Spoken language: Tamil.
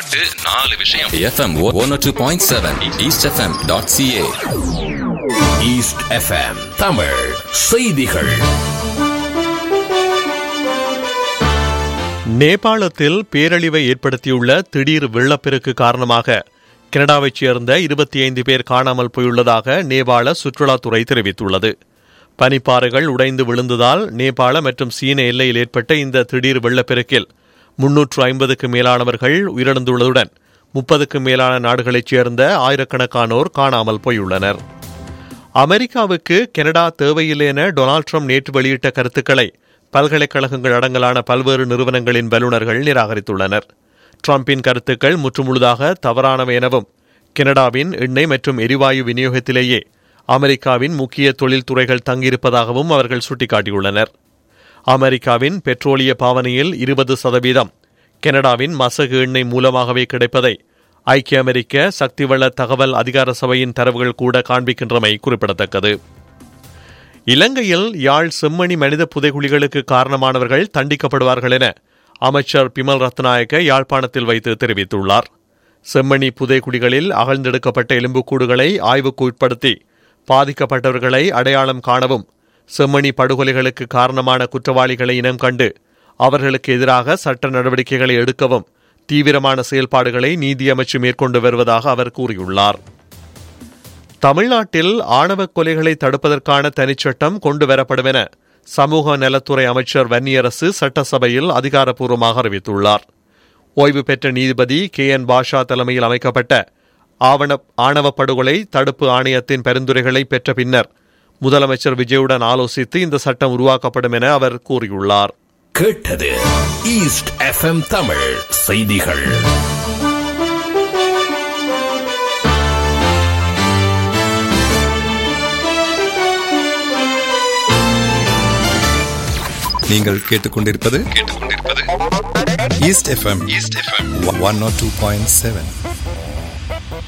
எட்டு நாலு விஷயம் FM one two point seven East FM dot CA East FM Tamil செய்திகள் நேபாளத்தில் பேரழிவை ஏற்படுத்தியுள்ள திடீர் வெள்ளப்பெருக்கு காரணமாக கனடாவைச் சேர்ந்த இருபத்தி ஐந்து பேர் காணாமல் போயுள்ளதாக நேபாள சுற்றுலாத்துறை தெரிவித்துள்ளது பனிப்பாறைகள் உடைந்து விழுந்ததால் நேபாள மற்றும் சீன எல்லையில் ஏற்பட்ட இந்த திடீர் வெள்ளப்பெருக்கில் முன்னூற்று ஐம்பதுக்கு மேலானவர்கள் உயிரிழந்துள்ளதுடன் முப்பதுக்கும் மேலான நாடுகளைச் சேர்ந்த ஆயிரக்கணக்கானோர் காணாமல் போயுள்ளனர் அமெரிக்காவுக்கு கனடா தேவையில்லை என டொனால்ட் ட்ரம்ப் நேற்று வெளியிட்ட கருத்துக்களை பல்கலைக்கழகங்கள் அடங்கலான பல்வேறு நிறுவனங்களின் வல்லுநர்கள் நிராகரித்துள்ளனர் ட்ரம்பின் கருத்துக்கள் முற்றுமுழுதாக தவறானவை எனவும் கனடாவின் எண்ணெய் மற்றும் எரிவாயு விநியோகத்திலேயே அமெரிக்காவின் முக்கிய தொழில்துறைகள் தங்கியிருப்பதாகவும் அவர்கள் சுட்டிக்காட்டியுள்ளனர் அமெரிக்காவின் பெட்ரோலிய பாவனையில் இருபது சதவீதம் கனடாவின் மசகு எண்ணெய் மூலமாகவே கிடைப்பதை ஐக்கிய அமெரிக்க சக்திவள தகவல் அதிகார சபையின் தரவுகள் கூட காண்பிக்கின்றமை குறிப்பிடத்தக்கது இலங்கையில் யாழ் செம்மணி மனித புதைகுழிகளுக்கு காரணமானவர்கள் தண்டிக்கப்படுவார்கள் என அமைச்சர் பிமல் ரத்நாயக்க யாழ்ப்பாணத்தில் வைத்து தெரிவித்துள்ளார் செம்மணி புதைக்குடிகளில் அகழ்ந்தெடுக்கப்பட்ட எலும்புக்கூடுகளை ஆய்வுக்கு உட்படுத்தி பாதிக்கப்பட்டவர்களை அடையாளம் காணவும் செம்மணி படுகொலைகளுக்கு காரணமான குற்றவாளிகளை இனம் கண்டு அவர்களுக்கு எதிராக சட்ட நடவடிக்கைகளை எடுக்கவும் தீவிரமான செயல்பாடுகளை நீதியமைச்சு மேற்கொண்டு வருவதாக அவர் கூறியுள்ளார் தமிழ்நாட்டில் ஆணவ கொலைகளை தடுப்பதற்கான தனிச்சட்டம் கொண்டு வரப்படும் என சமூக நலத்துறை அமைச்சர் வன்னியரசு சட்டசபையில் அதிகாரப்பூர்வமாக அறிவித்துள்ளார் ஓய்வு பெற்ற நீதிபதி கே என் பாஷா தலைமையில் அமைக்கப்பட்ட ஆவண ஆணவ படுகொலை தடுப்பு ஆணையத்தின் பரிந்துரைகளை பெற்ற பின்னர் முதலமைச்சர் விஜயுடன் ஆலோசித்து இந்த சட்டம் உருவாக்கப்படும் என அவர் கூறியுள்ளார் கேட்டது ஈஸ்ட் எஃப்எம் தமிழ் செய்திகள் நீங்கள் கேட்டுக்கொண்டிருப்பது கேட்டுக்கொண்டிருப்பது East FM East FM one nought two point seven